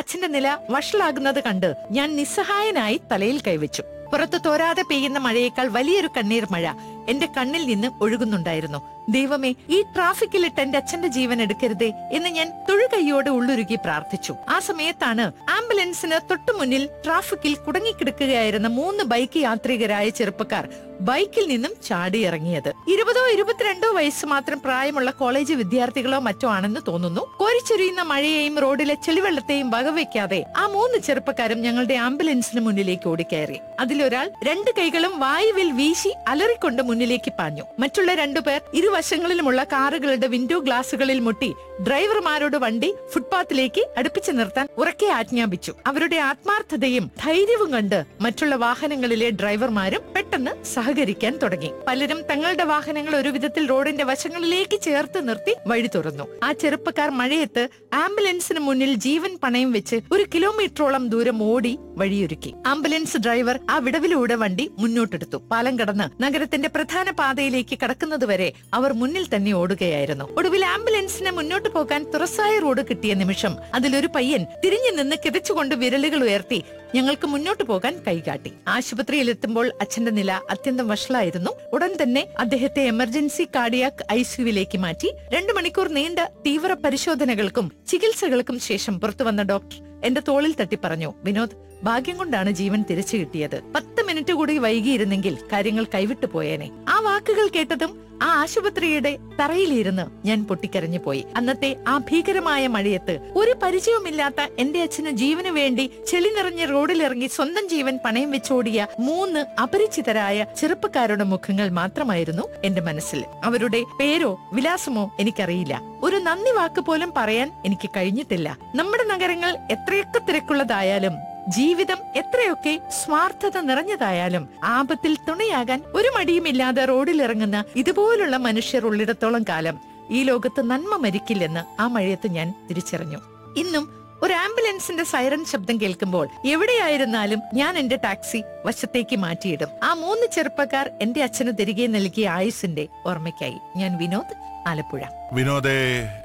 അച്ഛന്റെ നില വഷളാകുന്നത് കണ്ട് ഞാൻ നിസ്സഹായനായി തലയിൽ കൈവച്ചു പുറത്ത് തോരാതെ പെയ്യുന്ന മഴയേക്കാൾ വലിയൊരു കണ്ണീർ മഴ എന്റെ കണ്ണിൽ നിന്ന് ഒഴുകുന്നുണ്ടായിരുന്നു ദൈവമേ ഈ ട്രാഫിക്കിലിട്ട് എന്റെ അച്ഛന്റെ ജീവൻ എടുക്കരുതേ എന്ന് ഞാൻ തൊഴുകൈയോടെ ഉള്ളുരുകി പ്രാർത്ഥിച്ചു ആ സമയത്താണ് ആംബുലൻസിന് തൊട്ടു മുന്നിൽ ട്രാഫിക്കിൽ കുടുങ്ങിക്കിടക്കുകയായിരുന്ന മൂന്ന് ബൈക്ക് യാത്രികരായ ചെറുപ്പക്കാർ ബൈക്കിൽ നിന്നും ചാടിയിറങ്ങിയത് ഇരുപതോ ഇരുപത്തിരണ്ടോ വയസ്സ് മാത്രം പ്രായമുള്ള കോളേജ് വിദ്യാർത്ഥികളോ മറ്റോ ആണെന്ന് തോന്നുന്നു കോരിച്ചൊരിയുന്ന മഴയെയും റോഡിലെ ചെളിവെള്ളത്തെയും വകവയ്ക്കാതെ ആ മൂന്ന് ചെറുപ്പക്കാരും ഞങ്ങളുടെ ആംബുലൻസിന് മുന്നിലേക്ക് ഓടിക്കയറി അതിലൊരാൾ രണ്ട് കൈകളും വായുവിൽ വീശി അലറിക്കൊണ്ട് മുന്നിലേക്ക് പാഞ്ഞു മറ്റുള്ള രണ്ടുപേർ ഇരുവശങ്ങളിലുമുള്ള കാറുകളുടെ വിൻഡോ ഗ്ലാസുകളിൽ മുട്ടി ഡ്രൈവർമാരോട് വണ്ടി ഫുട്പാത്തിലേക്ക് അടുപ്പിച്ചു നിർത്താൻ ഉറക്കെ ആജ്ഞാപിച്ചു അവരുടെ ആത്മാർത്ഥതയും ധൈര്യവും കണ്ട് മറ്റുള്ള വാഹനങ്ങളിലെ ഡ്രൈവർമാരും പെട്ടെന്ന് സഹകരിക്കാൻ തുടങ്ങി പലരും തങ്ങളുടെ വാഹനങ്ങൾ ഒരു വിധത്തിൽ റോഡിന്റെ വശങ്ങളിലേക്ക് ചേർത്ത് നിർത്തി വഴി തുറന്നു ആ ചെറുപ്പക്കാർ മഴയത്ത് ആംബുലൻസിന് മുന്നിൽ ജീവൻ പണയം വെച്ച് ഒരു കിലോമീറ്ററോളം ദൂരം ഓടി വഴിയൊരുക്കി ആംബുലൻസ് ഡ്രൈവർ ആ വിടവിലൂടെ വണ്ടി മുന്നോട്ടെടുത്തു പാലം കടന്ന് നഗരത്തിന്റെ പ്രധാന പാതയിലേക്ക് കടക്കുന്നതുവരെ അവർ മുന്നിൽ തന്നെ ഓടുകയായിരുന്നു ഒടുവിൽ ആംബുലൻസിന് മുന്നോട്ട് പോകാൻ തുറസായ റോഡ് കിട്ടിയ നിമിഷം അതിലൊരു പയ്യൻ തിരിഞ്ഞു നിന്ന് കിതച്ചുകൊണ്ട് വിരലുകൾ ഉയർത്തി ഞങ്ങൾക്ക് മുന്നോട്ട് പോകാൻ കൈകാട്ടി ആശുപത്രിയിൽ എത്തുമ്പോൾ അച്ഛന്റെ നില അത്യന്തം വഷളായിരുന്നു ഉടൻ തന്നെ അദ്ദേഹത്തെ എമർജൻസി കാർഡിയാക് ഐസിയുവിലേക്ക് മാറ്റി രണ്ടു മണിക്കൂർ നീണ്ട തീവ്ര പരിശോധനകൾക്കും ചികിത്സകൾക്കും ശേഷം പുറത്തുവന്ന ഡോക്ടർ എന്റെ തോളിൽ തട്ടി പറഞ്ഞു വിനോദ് ഭാഗ്യം കൊണ്ടാണ് ജീവൻ തിരിച്ചു കിട്ടിയത് പത്ത് മിനിറ്റ് കൂടി വൈകിയിരുന്നെങ്കിൽ കാര്യങ്ങൾ കൈവിട്ടു പോയേനെ ആ വാക്കുകൾ കേട്ടതും ആ ആശുപത്രിയുടെ തറയിലിരുന്ന് ഞാൻ പൊട്ടിക്കരഞ്ഞു പോയി അന്നത്തെ ആ ഭീകരമായ മഴയത്ത് ഒരു പരിചയവുമില്ലാത്ത എന്റെ അച്ഛന് ജീവന് വേണ്ടി ചെളി നിറഞ്ഞ റോഡിലിറങ്ങി സ്വന്തം ജീവൻ പണയം വെച്ചോടിയ മൂന്ന് അപരിചിതരായ ചെറുപ്പക്കാരുടെ മുഖങ്ങൾ മാത്രമായിരുന്നു എന്റെ മനസ്സിൽ അവരുടെ പേരോ വിലാസമോ എനിക്കറിയില്ല ഒരു നന്ദി വാക്ക് പോലും പറയാൻ എനിക്ക് കഴിഞ്ഞിട്ടില്ല നമ്മുടെ നഗരങ്ങൾ എത്രയൊക്കെ തിരക്കുള്ളതായാലും ജീവിതം എത്രയൊക്കെ സ്വാർത്ഥത നിറഞ്ഞതായാലും ആപത്തിൽ തുണയാകാൻ ഒരു മടിയുമില്ലാതെ റോഡിലിറങ്ങുന്ന ഇതുപോലുള്ള മനുഷ്യർ ഉള്ളിടത്തോളം കാലം ഈ ലോകത്ത് നന്മ മരിക്കില്ലെന്ന് ആ മഴയത്ത് ഞാൻ തിരിച്ചറിഞ്ഞു ഇന്നും ഒരു ആംബുലൻസിന്റെ സൈറൻ ശബ്ദം കേൾക്കുമ്പോൾ എവിടെയായിരുന്നാലും ഞാൻ എന്റെ ടാക്സി വശത്തേക്ക് മാറ്റിയിടും ആ മൂന്ന് ചെറുപ്പക്കാർ എന്റെ അച്ഛന് തിരികെ നൽകിയ ആയുസിന്റെ ഓർമ്മയ്ക്കായി ഞാൻ വിനോദ് ആലപ്പുഴ വിനോദേ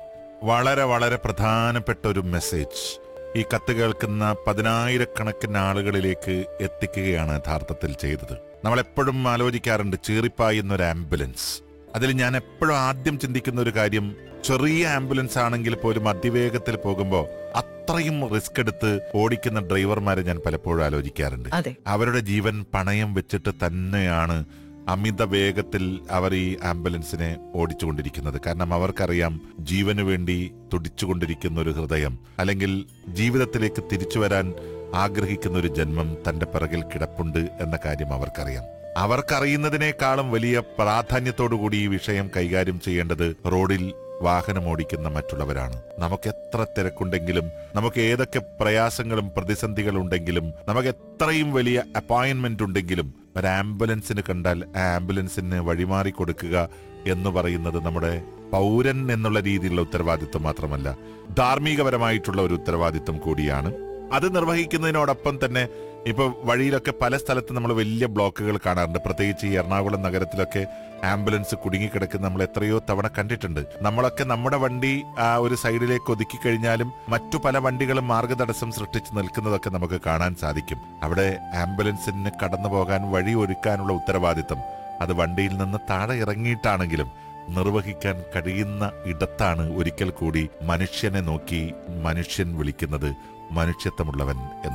വളരെ വളരെ പ്രധാനപ്പെട്ട ഒരു മെസ്സേജ് ഈ കത്ത് കേൾക്കുന്ന പതിനായിരക്കണക്കിന് ആളുകളിലേക്ക് എത്തിക്കുകയാണ് യഥാർത്ഥത്തിൽ ചെയ്തത് നമ്മൾ എപ്പോഴും ആലോചിക്കാറുണ്ട് ചീറിപ്പായുന്ന ഒരു ആംബുലൻസ് അതിൽ ഞാൻ എപ്പോഴും ആദ്യം ചിന്തിക്കുന്ന ഒരു കാര്യം ചെറിയ ആംബുലൻസ് ആണെങ്കിൽ പോലും അതിവേഗത്തിൽ പോകുമ്പോൾ അത്രയും റിസ്ക് എടുത്ത് ഓടിക്കുന്ന ഡ്രൈവർമാരെ ഞാൻ പലപ്പോഴും ആലോചിക്കാറുണ്ട് അതെ അവരുടെ ജീവൻ പണയം വെച്ചിട്ട് തന്നെയാണ് അമിത വേഗത്തിൽ അവർ ഈ ആംബുലൻസിനെ ഓടിച്ചുകൊണ്ടിരിക്കുന്നത് കാരണം അവർക്കറിയാം ജീവന് വേണ്ടി തുടിച്ചുകൊണ്ടിരിക്കുന്ന ഒരു ഹൃദയം അല്ലെങ്കിൽ ജീവിതത്തിലേക്ക് തിരിച്ചു വരാൻ ആഗ്രഹിക്കുന്ന ഒരു ജന്മം തന്റെ പിറകിൽ കിടപ്പുണ്ട് എന്ന കാര്യം അവർക്കറിയാം അവർക്കറിയുന്നതിനേക്കാളും വലിയ പ്രാധാന്യത്തോടുകൂടി ഈ വിഷയം കൈകാര്യം ചെയ്യേണ്ടത് റോഡിൽ വാഹനം ഓടിക്കുന്ന മറ്റുള്ളവരാണ് നമുക്ക് എത്ര തിരക്കുണ്ടെങ്കിലും നമുക്ക് ഏതൊക്കെ പ്രയാസങ്ങളും പ്രതിസന്ധികളും ഉണ്ടെങ്കിലും നമുക്ക് എത്രയും വലിയ അപ്പോയിന്റ്മെന്റ് ഉണ്ടെങ്കിലും ഒരു ആംബുലൻസിന് കണ്ടാൽ ആ ആംബുലൻസിന് വഴിമാറി കൊടുക്കുക എന്ന് പറയുന്നത് നമ്മുടെ പൗരൻ എന്നുള്ള രീതിയിലുള്ള ഉത്തരവാദിത്വം മാത്രമല്ല ധാർമ്മികപരമായിട്ടുള്ള ഒരു ഉത്തരവാദിത്വം കൂടിയാണ് അത് നിർവഹിക്കുന്നതിനോടൊപ്പം തന്നെ ഇപ്പൊ വഴിയിലൊക്കെ പല സ്ഥലത്തും നമ്മൾ വലിയ ബ്ലോക്കുകൾ കാണാറുണ്ട് പ്രത്യേകിച്ച് ഈ എറണാകുളം നഗരത്തിലൊക്കെ ആംബുലൻസ് കുടുങ്ങിക്കിടക്കുന്ന നമ്മൾ എത്രയോ തവണ കണ്ടിട്ടുണ്ട് നമ്മളൊക്കെ നമ്മുടെ വണ്ടി ആ ഒരു സൈഡിലേക്ക് ഒതുക്കി കഴിഞ്ഞാലും മറ്റു പല വണ്ടികളും മാർഗതടസ്സം സൃഷ്ടിച്ച് നിൽക്കുന്നതൊക്കെ നമുക്ക് കാണാൻ സാധിക്കും അവിടെ ആംബുലൻസിന് കടന്നു പോകാൻ വഴി ഒരുക്കാനുള്ള ഉത്തരവാദിത്തം അത് വണ്ടിയിൽ നിന്ന് താഴെ ഇറങ്ങിയിട്ടാണെങ്കിലും നിർവഹിക്കാൻ കഴിയുന്ന ഇടത്താണ് ഒരിക്കൽ കൂടി മനുഷ്യനെ നോക്കി മനുഷ്യൻ വിളിക്കുന്നത് മനുഷ്യത്വമുള്ളവൻ എന്ന്